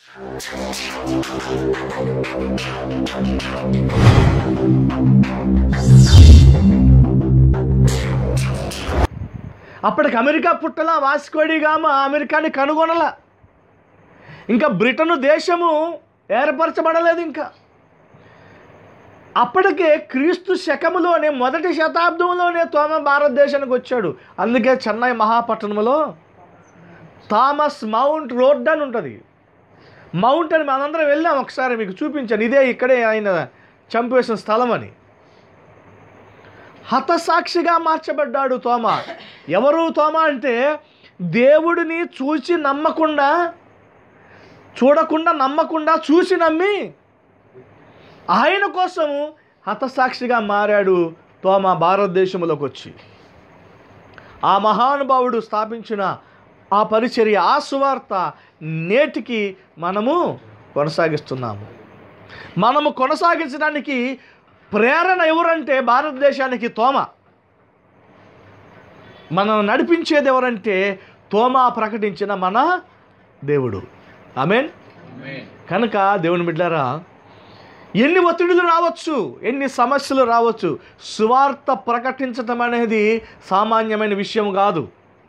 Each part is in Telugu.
అప్పటికి అమెరికా పుట్టలా వాస్కోడిగామ అమెరికాని కనుగొనలా ఇంకా బ్రిటన్ దేశము ఏర్పరచబడలేదు ఇంకా అప్పటికే క్రీస్తు శకములోనే మొదటి శతాబ్దంలోనే తోమ భారతదేశానికి వచ్చాడు అందుకే చెన్నై మహాపట్టణంలో థామస్ మౌంట్ రోడ్ అని ఉంటుంది మౌంట్ అని మనందరం వెళ్ళాం ఒకసారి మీకు చూపించాను ఇదే ఇక్కడే ఆయన చంపేసిన స్థలం అని హతసాక్షిగా మార్చబడ్డాడు తోమ ఎవరు తోమ అంటే దేవుడిని చూసి నమ్మకుండా చూడకుండా నమ్మకుండా చూసి నమ్మి ఆయన కోసము హతసాక్షిగా మారాడు తోమ భారతదేశంలోకి వచ్చి ఆ మహానుభావుడు స్థాపించిన ఆ పరిచర్య ఆ సువార్త నేటికి మనము కొనసాగిస్తున్నాము మనము కొనసాగించడానికి ప్రేరణ ఎవరంటే భారతదేశానికి తోమ మనం నడిపించేది ఎవరంటే తోమ ప్రకటించిన మన దేవుడు ఆమెన్ కనుక దేవుని బిడ్డారా ఎన్ని ఒత్తిడులు రావచ్చు ఎన్ని సమస్యలు రావచ్చు సువార్త ప్రకటించటం అనేది సామాన్యమైన విషయం కాదు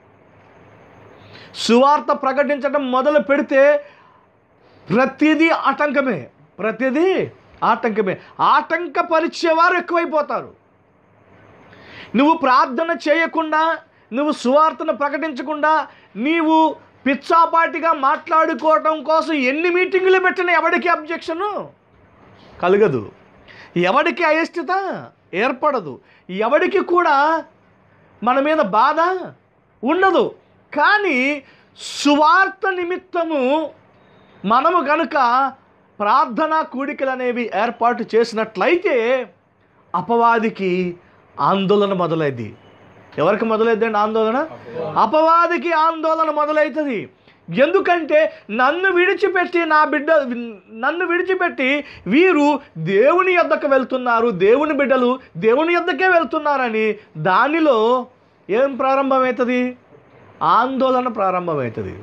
సువార్త ప్రకటించడం మొదలు పెడితే ప్రతిదీ ఆటంకమే ప్రతిదీ ఆటంకమే ఆటంకపరిచేవారు ఎక్కువైపోతారు నువ్వు ప్రార్థన చేయకుండా నువ్వు సువార్తను ప్రకటించకుండా నీవు పిచ్చాపాటిగా మాట్లాడుకోవటం కోసం ఎన్ని మీటింగులు పెట్టినా ఎవరికి అబ్జెక్షను కలగదు ఎవరికి అయిష్టత ఏర్పడదు ఎవరికి కూడా మన మీద బాధ ఉండదు కానీ సువార్త నిమిత్తము మనము గనుక ప్రార్థనా కూడికలు అనేవి ఏర్పాటు చేసినట్లయితే అపవాదికి ఆందోళన మొదలైంది ఎవరికి మొదలైందండి ఆందోళన అపవాదికి ఆందోళన మొదలవుతుంది ఎందుకంటే నన్ను విడిచిపెట్టి నా బిడ్డ నన్ను విడిచిపెట్టి వీరు దేవుని యొద్దకు వెళ్తున్నారు దేవుని బిడ్డలు దేవుని యొద్దకే వెళ్తున్నారని దానిలో ఏం ప్రారంభమవుతుంది ఆందోళన ప్రారంభమవుతుంది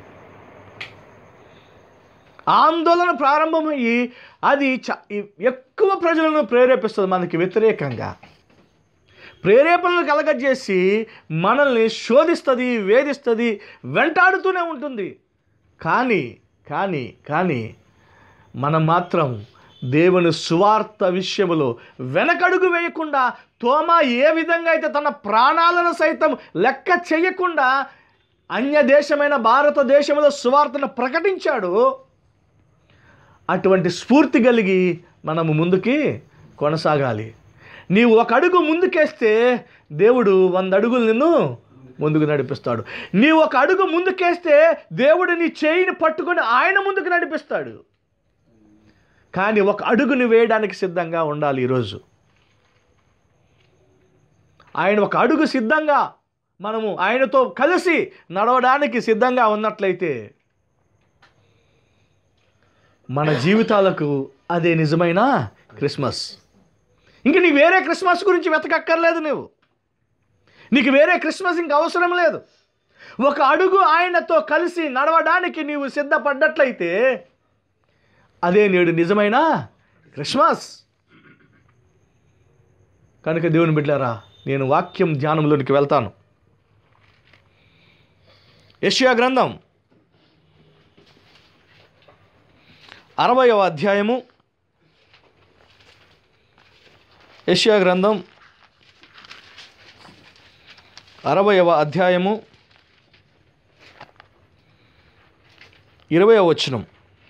ఆందోళన ప్రారంభమయ్యి అది చ ఎక్కువ ప్రజలను ప్రేరేపిస్తుంది మనకి వ్యతిరేకంగా ప్రేరేపణలు కలగజేసి మనల్ని శోధిస్తుంది వేధిస్తుంది వెంటాడుతూనే ఉంటుంది కానీ కానీ కానీ మనం మాత్రం దేవుని సువార్త విషయములో వెనకడుగు వేయకుండా తోమా ఏ విధంగా అయితే తన ప్రాణాలను సైతం లెక్క చేయకుండా అన్య దేశమైన భారతదేశంలో సువార్తను ప్రకటించాడు అటువంటి స్ఫూర్తి కలిగి మనము ముందుకి కొనసాగాలి నీవు ఒక అడుగు ముందుకేస్తే దేవుడు వంద అడుగులు నిన్ను ముందుకు నడిపిస్తాడు నీవు ఒక అడుగు ముందుకేస్తే దేవుడు నీ చేయిని పట్టుకొని ఆయన ముందుకు నడిపిస్తాడు కానీ ఒక అడుగుని వేయడానికి సిద్ధంగా ఉండాలి ఈరోజు ఆయన ఒక అడుగు సిద్ధంగా మనము ఆయనతో కలిసి నడవడానికి సిద్ధంగా ఉన్నట్లయితే మన జీవితాలకు అదే నిజమైన క్రిస్మస్ ఇంక నీ వేరే క్రిస్మస్ గురించి వెతకక్కర్లేదు నువ్వు నీకు వేరే క్రిస్మస్ ఇంక అవసరం లేదు ఒక అడుగు ఆయనతో కలిసి నడవడానికి నీవు సిద్ధపడ్డట్లయితే అదే నేడు నిజమైన క్రిస్మస్ కనుక దేవుని బిడ్డారా నేను వాక్యం ధ్యానంలోనికి వెళ్తాను యష్యా గ్రంథం అరవయవ అధ్యాయము యష్యా గ్రంథం అరవయవ అధ్యాయము ఇరవయవ వచనం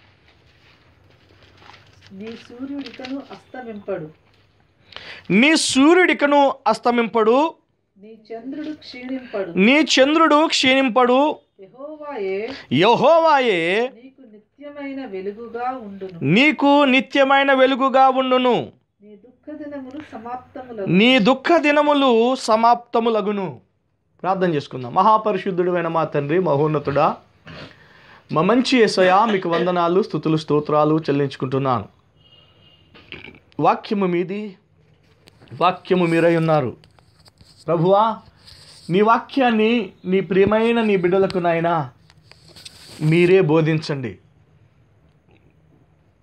నీ సూర్యుడికను అస్తమింపడు నీ సూర్యుడికను అస్తమింపడు నీ చంద్రుడు క్షీణింపడు నీ చంద్రుడు క్షీణింపడు యెహోవాయే యహోవాయే నీకు నిత్యమైన వెలుగుగా ఉండును నీకు నిత్యమైన వెలుగుగా ఉండును నీ దుఃఖ దినములు సమాప్తముల నీ దుఃఖ దినములు సమాప్తములగును ప్రార్థన చేసుకుందాం మహాపరిశుద్ధుడైన మా తండ్రి మహోన్నతుడా మా మంచి యేసయ్య మీకు వందనాలు స్థుతులు స్తోత్రాలు చెల్లించుకుంటున్నాను వాక్యము మీది వాక్యము మీరై ఉన్నారు ప్రభువా నీ వాక్యాన్ని నీ ప్రియమైన నీ బిడ్డలకు నాయనా మీరే బోధించండి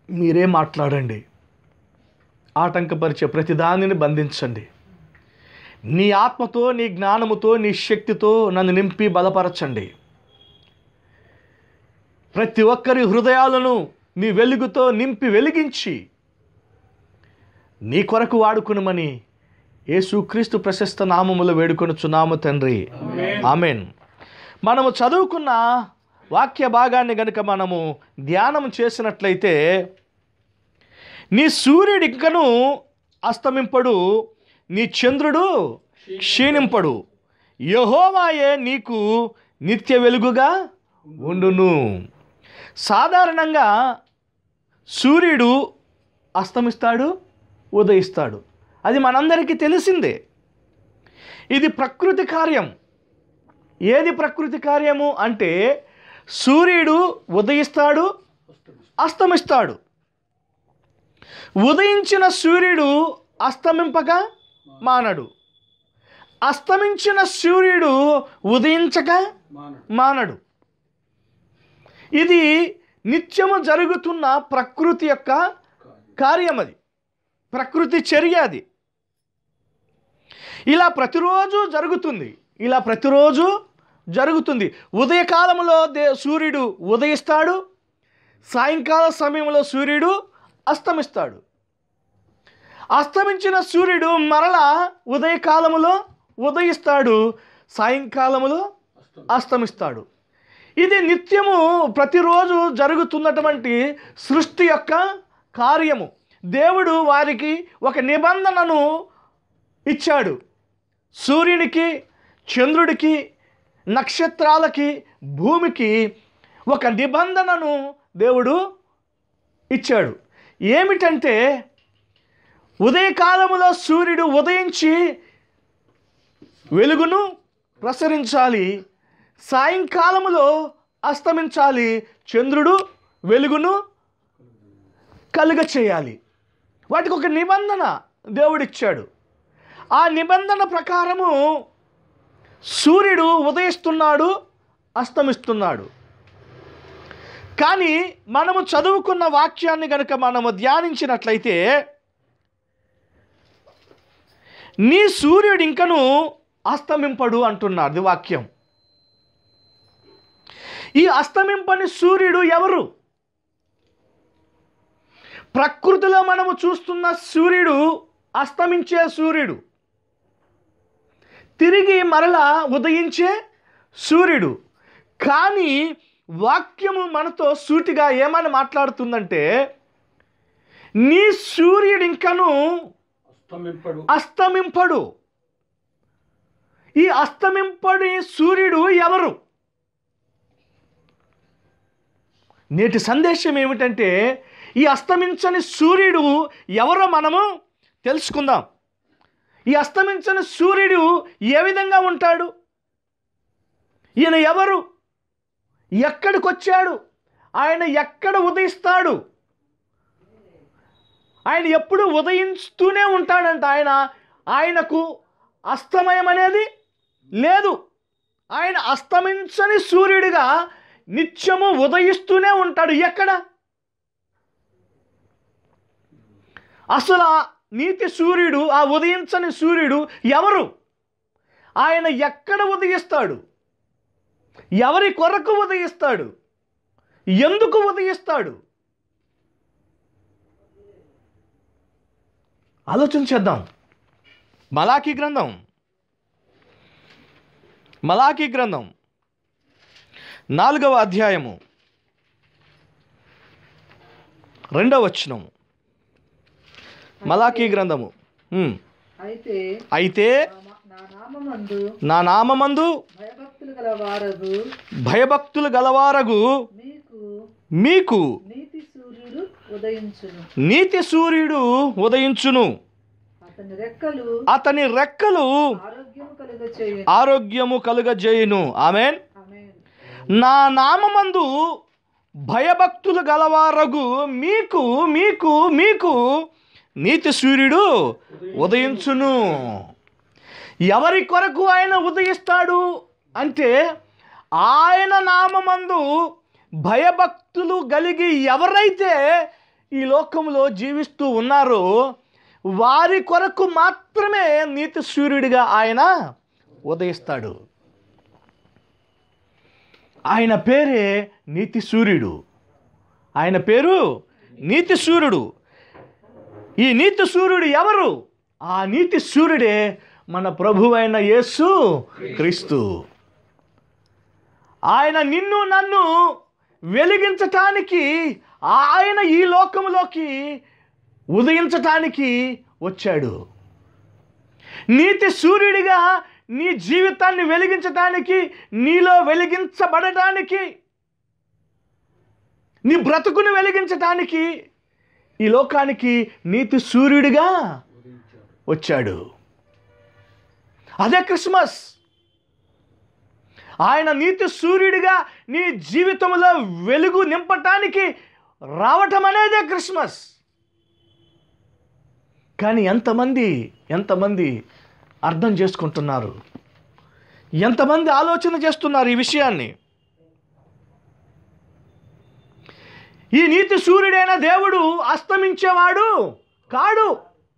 మీరే మాట్లాడండి ఆటంకపరిచే ప్రతి దానిని బంధించండి నీ ఆత్మతో నీ జ్ఞానముతో నీ శక్తితో నన్ను నింపి బలపరచండి ప్రతి ఒక్కరి హృదయాలను నీ వెలుగుతో నింపి వెలిగించి నీ కొరకు వాడుకునమని యేసుక్రీస్తు ప్రశస్త నామములు వేడుకొనుచున్నాము తండ్రి ఆమెన్ మనము చదువుకున్న వాక్య భాగాన్ని గనుక మనము ధ్యానం చేసినట్లయితే నీ సూర్యుడు ఇంకను అస్తమింపడు నీ చంద్రుడు క్షీణింపడు యహోవాయే నీకు నిత్య వెలుగుగా ఉండును సాధారణంగా సూర్యుడు అస్తమిస్తాడు ఉదయిస్తాడు అది మనందరికీ తెలిసిందే ఇది ప్రకృతి కార్యం ఏది ప్రకృతి కార్యము అంటే సూర్యుడు ఉదయిస్తాడు అస్తమిస్తాడు ఉదయించిన సూర్యుడు అస్తమింపక మానడు అస్తమించిన సూర్యుడు ఉదయించక మానడు ఇది నిత్యము జరుగుతున్న ప్రకృతి యొక్క కార్యం అది ప్రకృతి చర్య అది ఇలా ప్రతిరోజు జరుగుతుంది ఇలా ప్రతిరోజు జరుగుతుంది ఉదయకాలంలో దే సూర్యుడు ఉదయిస్తాడు సాయంకాల సమయంలో సూర్యుడు అస్తమిస్తాడు అస్తమించిన సూర్యుడు మరలా ఉదయకాలములో ఉదయిస్తాడు సాయంకాలములో అస్తమిస్తాడు ఇది నిత్యము ప్రతిరోజు జరుగుతున్నటువంటి సృష్టి యొక్క కార్యము దేవుడు వారికి ఒక నిబంధనను ఇచ్చాడు సూర్యునికి చంద్రుడికి నక్షత్రాలకి భూమికి ఒక నిబంధనను దేవుడు ఇచ్చాడు ఏమిటంటే ఉదయకాలములో సూర్యుడు ఉదయించి వెలుగును ప్రసరించాలి సాయంకాలములో అస్తమించాలి చంద్రుడు వెలుగును కలుగ చేయాలి వాటికి ఒక నిబంధన దేవుడిచ్చాడు ఆ నిబంధన ప్రకారము సూర్యుడు ఉదయిస్తున్నాడు అస్తమిస్తున్నాడు కానీ మనము చదువుకున్న వాక్యాన్ని కనుక మనము ధ్యానించినట్లయితే నీ సూర్యుడు ఇంకను అస్తమింపడు అంటున్నారు అది వాక్యం ఈ అస్తమింపని సూర్యుడు ఎవరు ప్రకృతిలో మనము చూస్తున్న సూర్యుడు అస్తమించే సూర్యుడు తిరిగి మరలా ఉదయించే సూర్యుడు కానీ వాక్యము మనతో సూటిగా ఏమని మాట్లాడుతుందంటే నీ సూర్యుడు ఇంకను అస్తమింపడు అస్తమింపడు ఈ అస్తమింపడి సూర్యుడు ఎవరు నేటి సందేశం ఏమిటంటే ఈ అస్తమించని సూర్యుడు ఎవరో మనము తెలుసుకుందాం ఈ అస్తమించని సూర్యుడు ఏ విధంగా ఉంటాడు ఈయన ఎవరు ఎక్కడికి వచ్చాడు ఆయన ఎక్కడ ఉదయిస్తాడు ఆయన ఎప్పుడు ఉదయిస్తూనే ఉంటాడంట ఆయన ఆయనకు అస్తమయం అనేది లేదు ఆయన అస్తమించని సూర్యుడిగా నిత్యము ఉదయిస్తూనే ఉంటాడు ఎక్కడ అసలు ఆ నీతి సూర్యుడు ఆ ఉదయించని సూర్యుడు ఎవరు ఆయన ఎక్కడ ఉదయిస్తాడు ఎవరి కొరకు ఉదయిస్తాడు ఎందుకు ఉదయిస్తాడు ఆలోచన చేద్దాం మలాఖీ గ్రంథం మలాఖీ గ్రంథం నాలుగవ అధ్యాయము రెండవ వచనము మలాఖీ గ్రంథము ఉమ్. అయితే అయితే నా మా- నా నామమందు నా నామమందు భయభక్తులు గల వారగు భయభక్తులు గలవారగు మీకు మీకు నీతి సూర్యుడు ఉదయించును నీతి సూర్యుడు ఉదయించును అతని రెక్కలు అతని రెక్కలు ఆరోగ్యము కలుగ చేయును ఆరోగ్యము కలుగజేయును ఆమెన్ ఆమేన్ నా నామమందు భయభక్తులు గలవారగు మీకు మీకు మీకు నీతి సూర్యుడు ఉదయించును ఎవరి కొరకు ఆయన ఉదయిస్తాడు అంటే ఆయన నామమందు భయభక్తులు కలిగి ఎవరైతే ఈ లోకంలో జీవిస్తూ ఉన్నారో వారి కొరకు మాత్రమే నీతి సూర్యుడిగా ఆయన ఉదయిస్తాడు ఆయన పేరే నీతి సూర్యుడు ఆయన పేరు నీతి సూర్యుడు ఈ నీతి సూర్యుడు ఎవరు ఆ నీతి సూర్యుడే మన ప్రభువైన యేసు క్రీస్తు ఆయన నిన్ను నన్ను వెలిగించటానికి ఆయన ఈ లోకంలోకి ఉదయించటానికి వచ్చాడు నీతి సూర్యుడిగా నీ జీవితాన్ని వెలిగించటానికి నీలో వెలిగించబడటానికి నీ బ్రతుకును వెలిగించటానికి ఈ లోకానికి నీతి సూర్యుడిగా వచ్చాడు అదే క్రిస్మస్ ఆయన నీతి సూర్యుడిగా నీ జీవితంలో వెలుగు నింపటానికి రావటం అనేదే క్రిస్మస్ కానీ ఎంతమంది ఎంతమంది అర్థం చేసుకుంటున్నారు ఎంతమంది ఆలోచన చేస్తున్నారు ఈ విషయాన్ని ఈ నీతి సూర్యుడైన దేవుడు అస్తమించేవాడు కాడు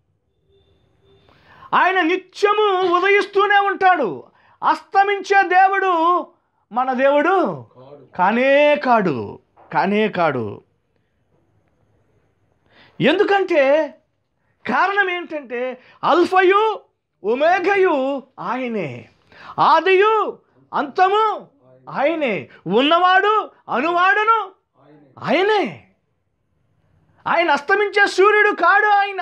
ఆయన నిత్యము ఉదయిస్తూనే ఉంటాడు అస్తమించే దేవుడు మన దేవుడు కాడు కానే కాడు కానే కాడు ఎందుకంటే కారణం ఏంటంటే అల్ఫయు ఒమేఘయు ఆయనే ఆదియు అంతము ఆయనే ఉన్నవాడు అనువాడును ఆయనే ఆయనే ఆయన అస్తమించే సూర్యుడు కాడు ఆయన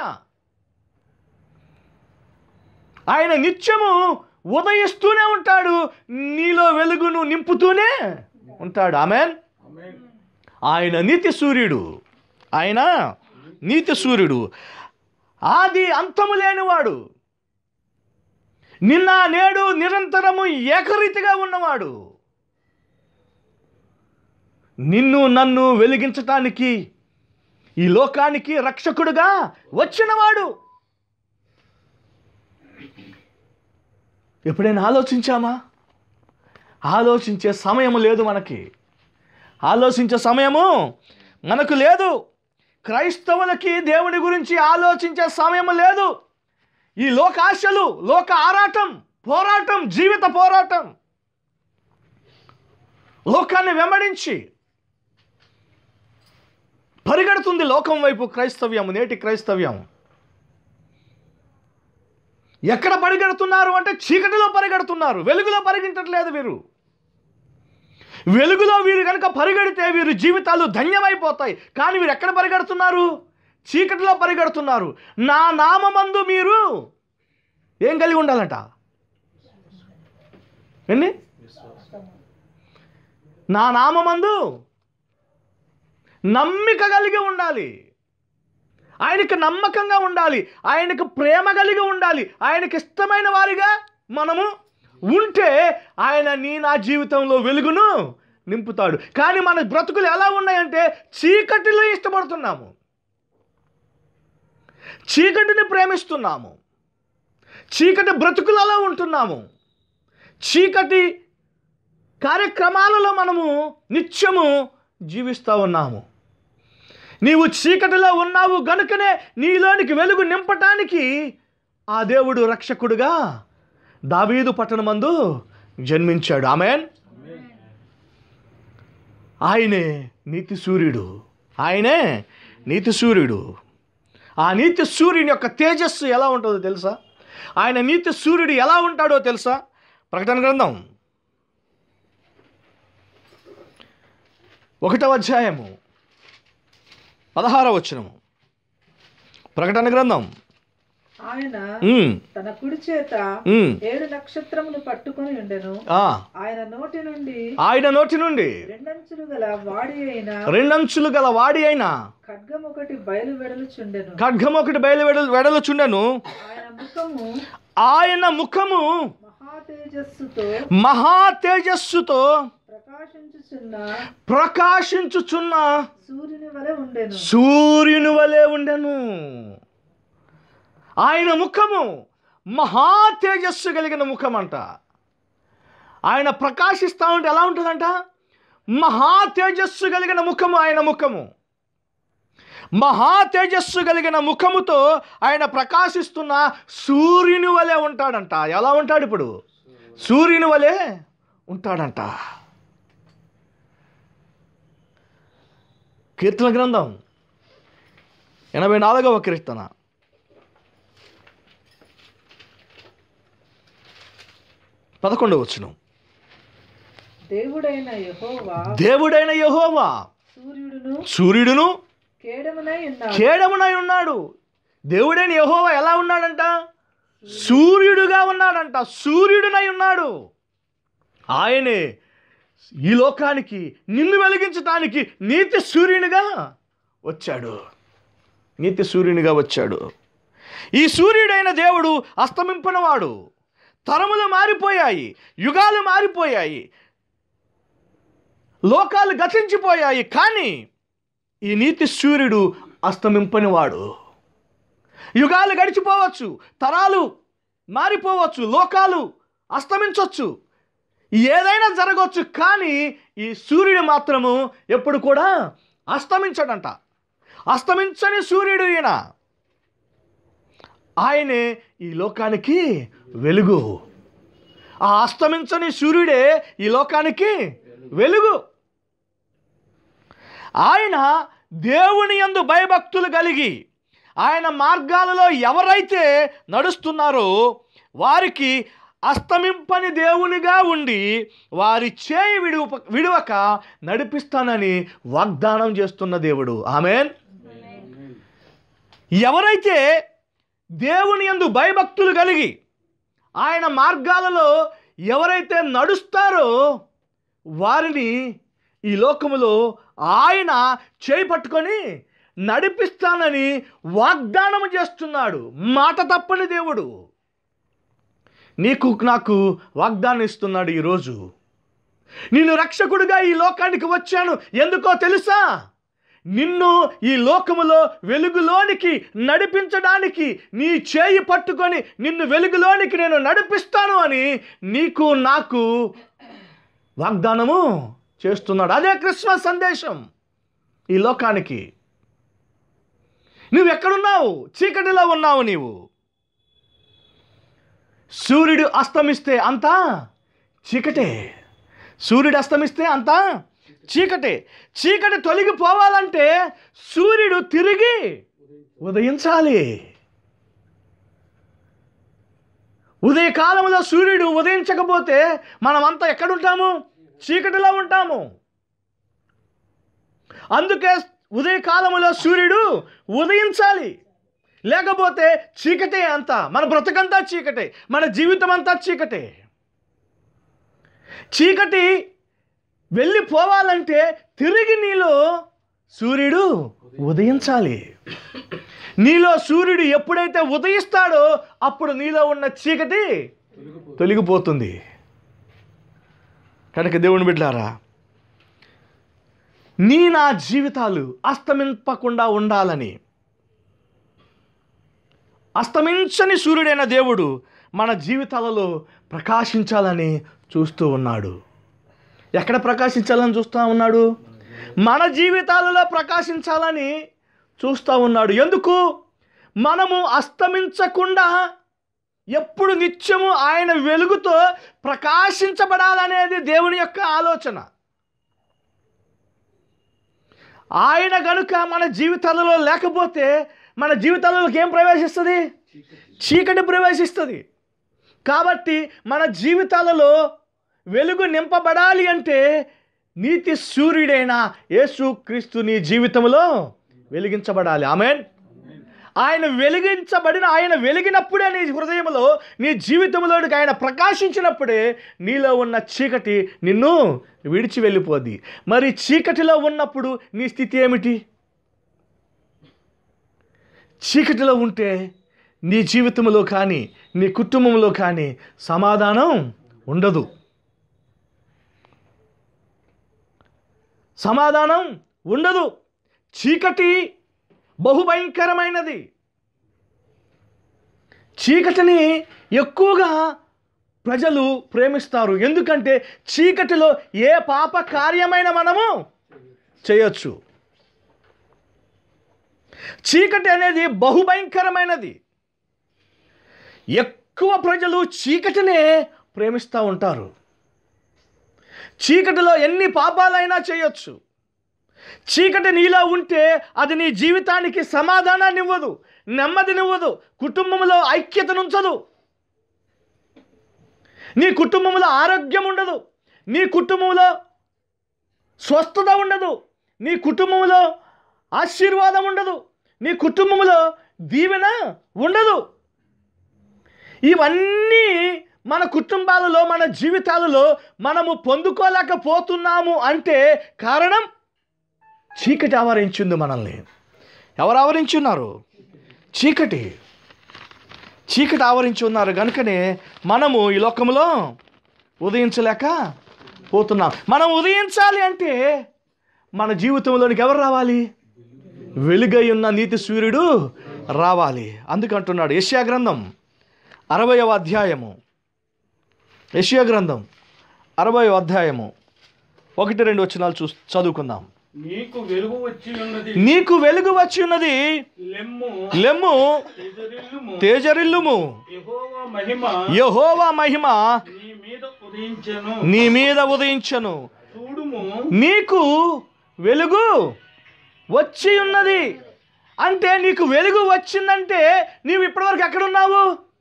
ఆయన నిత్యము ఉదయిస్తూనే ఉంటాడు నీలో వెలుగును నింపుతూనే ఉంటాడు ఆమెన్ ఆమేన్ ఆయన నీతి సూర్యుడు ఆయన నీతి సూర్యుడు ఆది అంతము లేనివాడు నిన్న నేడు నిరంతరము ఏకరీతిగా ఉన్నవాడు నిన్ను నన్ను వెలిగించటానికి ఈ లోకానికి రక్షకుడుగా వచ్చినవాడు ఎప్పుడైనా ఆలోచించామా ఆలోచించే సమయం లేదు మనకి ఆలోచించే సమయము మనకు లేదు క్రైస్తవులకి దేవుని గురించి ఆలోచించే సమయం లేదు ఈ లోక ఆశలు లోక ఆరాటం పోరాటం జీవిత పోరాటం లోకాన్ని వెంబడించి పరిగెడుతుంది లోకం వైపు క్రైస్తవ్యం నేటి క్రైస్తవ్యం ఎక్కడ పరిగెడుతున్నారు అంటే చీకటిలో పరిగెడుతున్నారు వెలుగులో పరిగెట్టట్లేదు వీరు వెలుగులో వీరు కనుక పరిగెడితే వీరి జీవితాలు ధన్యమైపోతాయి కానీ వీరు ఎక్కడ పరిగెడుతున్నారు చీకటిలో పరిగెడుతున్నారు నా నామందు మీరు ఏం కలిగి ఉండాలంట ఏండి నా నామందు నమ్మిక కలిగి ఉండాలి ఆయనకు నమ్మకంగా ఉండాలి ఆయనకు ప్రేమ కలిగి ఉండాలి ఆయనకి ఇష్టమైన వారిగా మనము ఉంటే ఆయన నీ నా జీవితంలో వెలుగును నింపుతాడు కానీ మన బ్రతుకులు ఎలా ఉన్నాయంటే చీకటిలో ఇష్టపడుతున్నాము చీకటిని ప్రేమిస్తున్నాము చీకటి బ్రతుకులలో ఉంటున్నాము చీకటి కార్యక్రమాలలో మనము నిత్యము జీవిస్తూ ఉన్నాము నీవు చీకటిలో ఉన్నావు గనుకనే నీలోనికి వెలుగు నింపటానికి ఆ దేవుడు రక్షకుడుగా దావీదు పట్టణమందు జన్మించాడు ఆమెన్ ఆయనే నీతి సూర్యుడు ఆయనే నీతి సూర్యుడు ఆ నీతి సూర్యుని యొక్క తేజస్సు ఎలా ఉంటుందో తెలుసా ఆయన నీతి సూర్యుడు ఎలా ఉంటాడో తెలుసా ప్రకటన గ్రంథం ఒకటవ అధ్యాయము పదహారవ వచనము ప్రకటన గ్రంథం ఆయన ఉమ్, తన కుడి చేత ఉమ్, ఏడు నక్షత్రములు పట్టుకొని ఉండెను ఆ, ఆయన నోటి నుండి ఆయన నోటి నుండి రెండంచులు గల వాడి అయిన రెండంచులు గల వాడి అయిన ఖడ్గం ఒకటి బయలు వెడలుచుండెను ఖడ్గం ఒకటి బయలు వెడలు వెడలుచుండెను ఆయన ముఖము ఆయన ముఖము మహా తేజస్సుతో మహా తేజస్సుతో ప్రకాశించుచున్న ప్రకాశించుచున్న సూర్యుని వలె ఉండెను సూర్యుని వలె ఉండెను ఆయన ముఖము మహా తేజస్సు కలిగిన ముఖం అంట ఆయన ప్రకాశిస్తూ ఉంటే ఎలా ఉంటుందంట మహా తేజస్సు కలిగిన ముఖము ఆయన ముఖము మహా తేజస్సు కలిగిన ముఖముతో ఆయన ప్రకాశిస్తున్న సూర్యుని వలె ఉంటాడంట ఎలా ఉంటాడు ఇప్పుడు సూర్యుని వలె ఉంటాడంట కీర్తన గ్రంథం ఎనభై నాలుగవ కీర్తన పదకొండవ వచ్చును దేవుడైన యెహోవా దేవుడైన యెహోవా సూర్యుడును సూర్యుడును కేడమునై ఉన్నాడు కేడమునై ఉన్నాడు దేవుడైన యెహోవా ఎలా ఉన్నాడంట సూర్యుడుగా ఉన్నాడంట సూర్యుడునై ఉన్నాడు ఆయనే ఈ లోకానికి నిన్ను వెలిగించటానికి నీతి సూర్యునిగా వచ్చాడు నీతి సూర్యునిగా వచ్చాడు ఈ సూర్యుడైన దేవుడు అస్తమింపనవాడు తరములు మారిపోయాయి యుగాలు మారిపోయాయి లోకాలు గతించిపోయాయి కానీ ఈ నీతి సూర్యుడు అస్తమింపనివాడు యుగాలు గడిచిపోవచ్చు తరాలు మారిపోవచ్చు లోకాలు అస్తమించవచ్చు ఏదైనా జరగవచ్చు కానీ ఈ సూర్యుడు మాత్రము ఎప్పుడు కూడా అస్తమించడంట అస్తమించని సూర్యుడు ఈయన ఆయనే ఈ లోకానికి వెలుగు ఆ అస్తమించని సూర్యుడే ఈ లోకానికి వెలుగు ఆయన దేవుని యందు భయభక్తులు కలిగి ఆయన మార్గాలలో ఎవరైతే నడుస్తున్నారో వారికి అస్తమింపని దేవునిగా ఉండి వారి చేయి విడువ విడువక నడిపిస్తానని వాగ్దానం చేస్తున్న దేవుడు ఆమెన్ ఎవరైతే దేవుని యందు భయభక్తులు కలిగి ఆయన మార్గాలలో ఎవరైతే నడుస్తారో వారిని ఈ లోకములో ఆయన చేయి పట్టుకొని నడిపిస్తానని వాగ్దానం చేస్తున్నాడు మాట తప్పని దేవుడు నీకు నాకు వాగ్దానం ఇస్తున్నాడు ఈరోజు నేను రక్షకుడిగా ఈ లోకానికి వచ్చాను ఎందుకో తెలుసా నిన్ను ఈ లోకములో వెలుగులోనికి నడిపించడానికి నీ చేయి పట్టుకొని నిన్ను వెలుగులోనికి నేను నడిపిస్తాను అని నీకు నాకు వాగ్దానము చేస్తున్నాడు అదే క్రిస్మస్ సందేశం ఈ లోకానికి నువ్వు ఎక్కడున్నావు చీకటిలో ఉన్నావు నీవు సూర్యుడు అస్తమిస్తే అంతా చీకటే సూర్యుడు అస్తమిస్తే అంతా చీకటే చీకటి తొలగిపోవాలంటే సూర్యుడు తిరిగి ఉదయించాలి ఉదయకాలంలో సూర్యుడు ఉదయించకపోతే మనమంతా ఎక్కడుంటాము చీకటిలో ఉంటాము అందుకే ఉదయకాలములో సూర్యుడు ఉదయించాలి లేకపోతే చీకటే అంతా మన బ్రతకంతా చీకటే మన జీవితం అంతా చీకటే చీకటి వెళ్ళిపోవాలంటే తిరిగి నీలో సూర్యుడు ఉదయించాలి నీలో సూర్యుడు ఎప్పుడైతే ఉదయిస్తాడో అప్పుడు నీలో ఉన్న చీకటి తొలగిపోతుంది కనుక దేవుని బిడ్డారా నీ నా జీవితాలు అస్తమింపకుండా ఉండాలని అస్తమించని సూర్యుడైన దేవుడు మన జీవితాలలో ప్రకాశించాలని చూస్తూ ఉన్నాడు ఎక్కడ ప్రకాశించాలని చూస్తూ ఉన్నాడు మన జీవితాలలో ప్రకాశించాలని చూస్తూ ఉన్నాడు ఎందుకు మనము అస్తమించకుండా ఎప్పుడు నిత్యము ఆయన వెలుగుతో ప్రకాశించబడాలనేది దేవుని యొక్క ఆలోచన ఆయన గనుక మన జీవితాలలో లేకపోతే మన జీవితాలలోకి ఏం ప్రవేశిస్తుంది చీకటి ప్రవేశిస్తుంది కాబట్టి మన జీవితాలలో వెలుగు నింపబడాలి అంటే నీతి సూర్యుడైన యేసుక్రీస్తు నీ జీవితంలో వెలిగించబడాలి ఆమెన్ ఆయన వెలిగించబడిన ఆయన వెలిగినప్పుడే నీ హృదయంలో నీ జీవితంలోనికి ఆయన ప్రకాశించినప్పుడే నీలో ఉన్న చీకటి నిన్ను విడిచి వెళ్ళిపోద్ది మరి చీకటిలో ఉన్నప్పుడు నీ స్థితి ఏమిటి చీకటిలో ఉంటే నీ జీవితంలో కానీ నీ కుటుంబంలో కానీ సమాధానం ఉండదు సమాధానం ఉండదు చీకటి బహుభయంకరమైనది చీకటిని ఎక్కువగా ప్రజలు ప్రేమిస్తారు ఎందుకంటే చీకటిలో ఏ పాప కార్యమైన మనము చేయొచ్చు చీకటి అనేది బహుభయంకరమైనది ఎక్కువ ప్రజలు చీకటినే ప్రేమిస్తూ ఉంటారు చీకటిలో ఎన్ని పాపాలైనా చేయొచ్చు చీకటి నీలో ఉంటే అది నీ జీవితానికి సమాధానాన్ని ఇవ్వదు నెమ్మదినివ్వదు కుటుంబంలో ఐక్యతనుంచదు నీ కుటుంబంలో ఆరోగ్యం ఉండదు నీ కుటుంబంలో స్వస్థత ఉండదు నీ కుటుంబంలో ఆశీర్వాదం ఉండదు నీ కుటుంబంలో దీవెన ఉండదు ఇవన్నీ మన కుటుంబాలలో మన జీవితాలలో మనము పొందుకోలేకపోతున్నాము అంటే కారణం చీకటి ఆవరించింది మనల్ని ఎవరు ఆవరించున్నారు చీకటి చీకటి ఆవరించి ఉన్నారు కనుకనే మనము ఈ లోకంలో ఉదయించలేక పోతున్నాం మనం ఉదయించాలి అంటే మన జీవితంలోనికి ఎవరు రావాలి వెలుగై ఉన్న నీతి సూర్యుడు రావాలి అందుకంటున్నాడు యశ్యా గ్రంథం అరవయవ అధ్యాయము యశ్యా గ్రంథం అరవయవ అధ్యాయము ఒకటి రెండు వచనాలు చూ చదువుకుందాం నీకు వెలుగు వచ్చి ఉన్నది నీకు వెలుగు వచ్చి ఉన్నది లెమ్ము లెమ్ము ఎదురిల్లుము తేజరిల్లుము యెహోవా మహిమ యహోవా మహిమ నీ మీద ఉదయించెను నీ మీద ఉదయించను చూడుము నీకు వెలుగు వచ్చి ఉన్నది అంటే నీకు వెలుగు వచ్చిందంటే నీవు ఇప్పటివరకు ఎక్కడున్నావు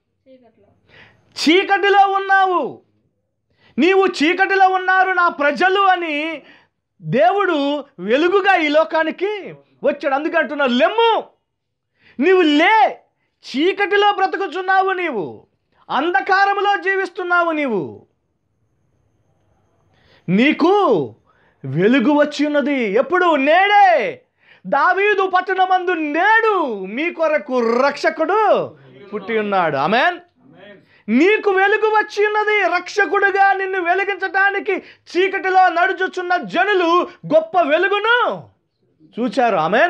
చీకటిలో ఉన్నావు నీవు చీకటిలో ఉన్నారు నా ప్రజలు అని దేవుడు వెలుగుగా ఈ లోకానికి వచ్చాడు అందుకే అంటున్నాడు లెమ్ము నీవు లే చీకటిలో బ్రతుకుచున్నావు నీవు అంధకారములో జీవిస్తున్నావు నీవు నీకు వెలుగు వచ్చి ఉన్నది ఎప్పుడు నేడే దావీదు పట్టణమందు నేడు మీ కొరకు రక్షకుడు పుట్టి ఉన్నాడు ఆమెన్ ఆమేన్. నీకు వెలుగు వచ్చి ఉన్నది రక్షకుడుగా నిన్ను వెలిగించటానికి చీకటిలో నడుచుచున్న జనులు గొప్ప వెలుగును చూచారు ఆమెన్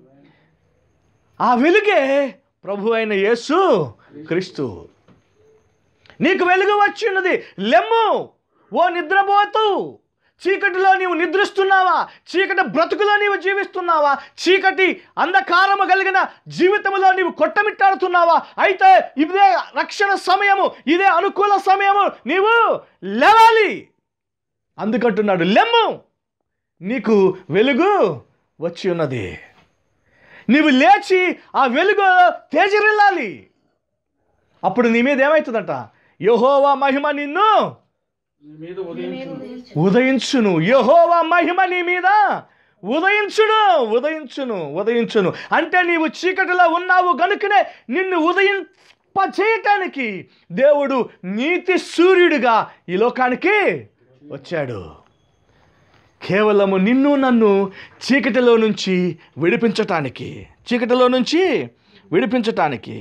ఆ వెలుగే ప్రభు అయిన యేసు క్రీస్తు నీకు వెలుగు వచ్చి ఉన్నది లెమ్ము ఓ నిద్రపోతూ చీకటిలో నీవు నిద్రిస్తున్నావా చీకటి బ్రతుకులో నీవు జీవిస్తున్నావా చీకటి అంధకారము కలిగిన జీవితంలో నీవు కొట్టమిట్టాడుతున్నావా అయితే ఇదే రక్షణ సమయము ఇదే అనుకూల సమయము నీవు లేవాలి అందుకంటున్నాడు లెమ్ము నీకు వెలుగు వచ్చి ఉన్నది నీవు లేచి ఆ వెలుగు తేజరిల్లాలి అప్పుడు నీ మీద ఏమవుతుందంట యహోవా మహిమ నిన్ను నీ మీద ఉదయించును ఉదయించును యహోవా మహిమ నీ మీద ఉదయించును ఉదయించును ఉదయించును అంటే నీవు చీకటిలో ఉన్నావు గనుకనే నిన్ను ఉదయింపచేయటానికి దేవుడు నీతి సూర్యుడిగా ఈ లోకానికి వచ్చాడు కేవలము నిన్ను నన్ను చీకటిలో నుంచి విడిపించటానికి చీకటిలో నుంచి విడిపించటానికి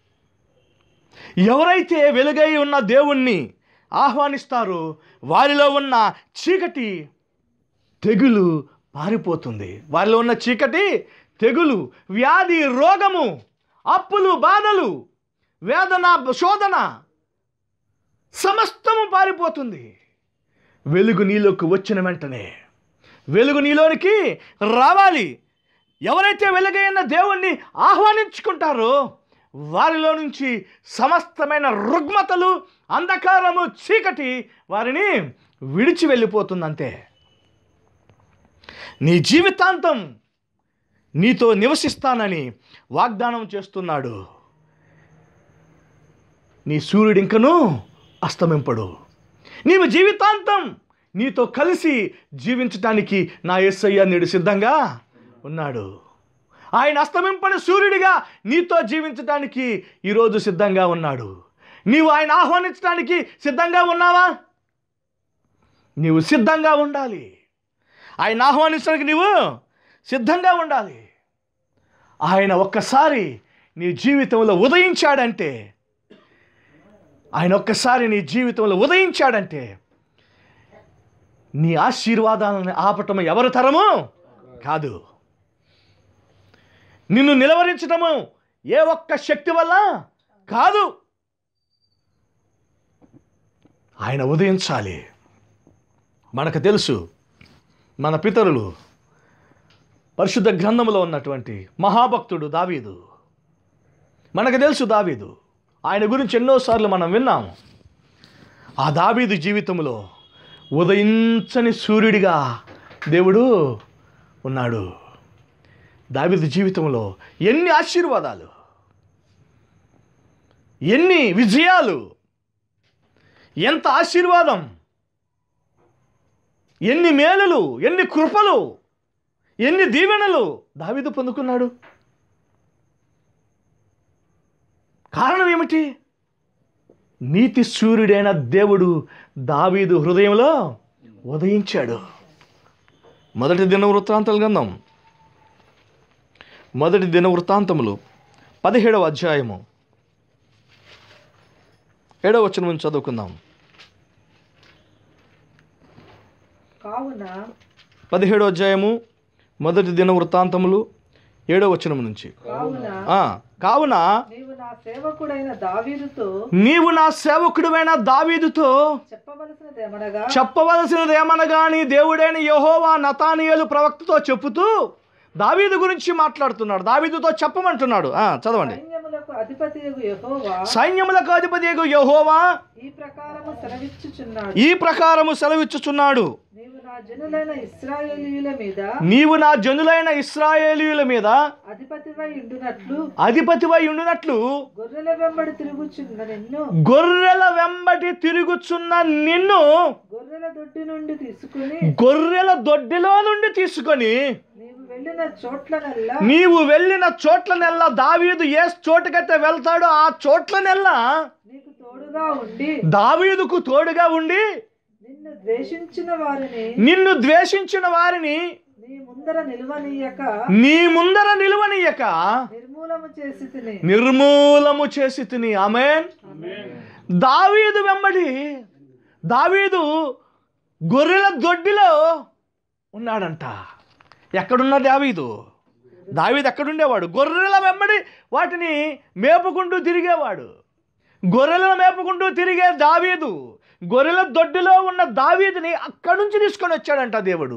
ఎవరైతే వెలుగై ఉన్న దేవుణ్ణి ఆహ్వానిస్తారో వారిలో ఉన్న చీకటి తెగులు పారిపోతుంది వారిలో ఉన్న చీకటి తెగులు వ్యాధి రోగము అప్పులు బాధలు వేదన శోధన సమస్తము పారిపోతుంది వెలుగు నీలోకి వచ్చిన వెంటనే వెలుగు నీలోనికి రావాలి ఎవరైతే వెలుగైన దేవుణ్ణి ఆహ్వానించుకుంటారో వారిలో నుంచి సమస్తమైన రుగ్మతలు అంధకారము చీకటి వారిని విడిచి వెళ్ళిపోతుందంతే నీ జీవితాంతం నీతో నివసిస్తానని వాగ్దానం చేస్తున్నాడు నీ సూర్యుడు ఇంకను అస్తమింపడు నీవు జీవితాంతం నీతో కలిసి జీవించటానికి నా యేసయ్య నేడు సిద్ధంగా ఉన్నాడు ఆయన అస్తమింపని సూర్యుడిగా నీతో జీవించటానికి ఈరోజు సిద్ధంగా ఉన్నాడు నీవు ఆయన ఆహ్వానించడానికి సిద్ధంగా ఉన్నావా నీవు సిద్ధంగా ఉండాలి ఆయన ఆహ్వానించడానికి నీవు సిద్ధంగా ఉండాలి ఆయన ఒక్కసారి నీ జీవితంలో ఉదయించాడంటే ఆయన ఒక్కసారి నీ జీవితంలో ఉదయించాడంటే నీ ఆశీర్వాదాలను ఆపటం ఎవరి తరము కాదు నిన్ను నిలవరించటము ఏ ఒక్క శక్తి వల్ల కాదు ఆయన ఉదయించాలి మనకు తెలుసు మన పితరులు పరిశుద్ధ గ్రంథంలో ఉన్నటువంటి మహాభక్తుడు దావీదు మనకు తెలుసు దావీదు ఆయన గురించి ఎన్నోసార్లు మనం విన్నాము ఆ దావీదు జీవితంలో ఉదయించని సూర్యుడిగా దేవుడు ఉన్నాడు దావీదు జీవితంలో ఎన్ని ఆశీర్వాదాలు ఎన్ని విజయాలు ఎంత ఆశీర్వాదం ఎన్ని మేలులు ఎన్ని కృపలు ఎన్ని దీవెనలు దావీదు పొందుకున్నాడు కారణం ఏమిటి నీతి సూర్యుడైన దేవుడు దావీదు హృదయంలో ఉదయించాడు మొదటి దిన వృత్తాంతాల గ్రంథం మొదటి దిన వృత్తాంతములు పదిహేడవ అధ్యాయము ఏడవ వచనం నుంచి చదువుకుందాం కావున పదిహేడవ అధ్యాయము మొదటి దిన వృత్తాంతములు ఏడవ వచనం నుంచి కావున ఆ, కావున నీవు నా సేవకుడైన దావీదుతో నీవు నా సేవకుడివైన దావీదుతో చెప్పవలసినదేమనగా చెప్పవలసినది ఏమనగాని దేవుడైన యెహోవా నతానియేలు ప్రవక్తతో చెప్పుతూ దావీదు గురించి మాట్లాడుతున్నాడు దావీదుతో చెప్పమంటున్నాడు ఆ, చదవండి సైన్యములకు అధిపతి యెహోవా సైన్యములకు అధిపతి యెహోవా ఈ ప్రకారము సెలవిచ్చుచున్నాడు ఈ ప్రకారము సెలవిచ్చుచున్నాడు నీవు నా జనులైన ఇస్రాయేలీయుల మీద నీవు నా జనులైన ఇస్రాయేలీయుల మీద అధిపతివై ఉండునట్లు అధిపతివై ఉండునట్లు గొర్రెల వెంబడి తిరుగుచున్న నిన్ను గొర్రెల వెంబటి తిరుగుచున్న నిన్ను గొర్రెల దొడ్డి నుండి తీసుకుని గొర్రెల దొడ్డిలో నుండి తీసుకొని నీవు వెళ్ళిన చోట్లనల్లా నీవు వెళ్ళిన చోట్లనెల్లా దావీదు ఏ చోటుకైతే వెళ్తాడో ఆ చోట్లనెల్లా నీకు తోడుగా ఉండి దావీదుకు తోడుగా ఉండి నిన్ను ద్వేషించిన వారిని నిన్ను ద్వేషించిన వారిని నీ ముందర నిలువనీయక నీ ముందర నిలువనీయక నిర్మూలము చేసి తిని నిర్మూలము చేసి తిని ఆమెన్ దావీదు వెంబడి దావీదు గొర్రెల దొడ్డిలో ఉన్నాడంట ఎక్కడున్న దావీదు దావీదు ఎక్కడుండేవాడు గొర్రెల వెంబడి వాటిని మేపుకుంటూ తిరిగేవాడు గొర్రెలను మేపుకుంటూ తిరిగే దావీదు గొర్రెల దొడ్డిలో ఉన్న దావీదుని అక్కడి నుంచి తీసుకొని వచ్చాడంట దేవుడు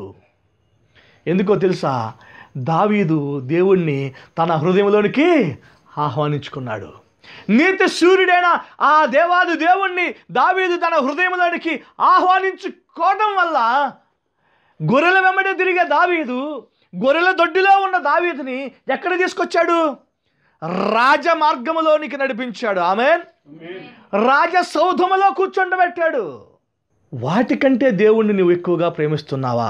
ఎందుకో తెలుసా దావీదు దేవుణ్ణి తన హృదయంలోనికి ఆహ్వానించుకున్నాడు నీతి సూర్యుడైన ఆ దేవాది దేవుణ్ణి దావీదు తన హృదయంలోనికి ఆహ్వానించుకోవడం వల్ల గొర్రెల వెంబడి తిరిగే దావీదు గొర్రెల దొడ్డిలో ఉన్న దావీదుని ఎక్కడ తీసుకొచ్చాడు రాజ మార్గములోనికి నడిపించాడు ఆమె రాజ సౌధములో కూర్చోండబెట్టాడు వాటికంటే దేవుణ్ణి నువ్వు ఎక్కువగా ప్రేమిస్తున్నావా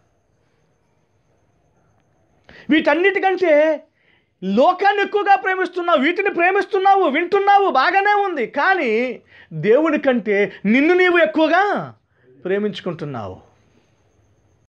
వీటన్నిటికంటే లోకాన్ని ఎక్కువగా ప్రేమిస్తున్నావు వీటిని ప్రేమిస్తున్నావు వింటున్నావు బాగానే ఉంది కానీ దేవుని కంటే నిన్ను నీవు ఎక్కువగా ప్రేమించుకుంటున్నావు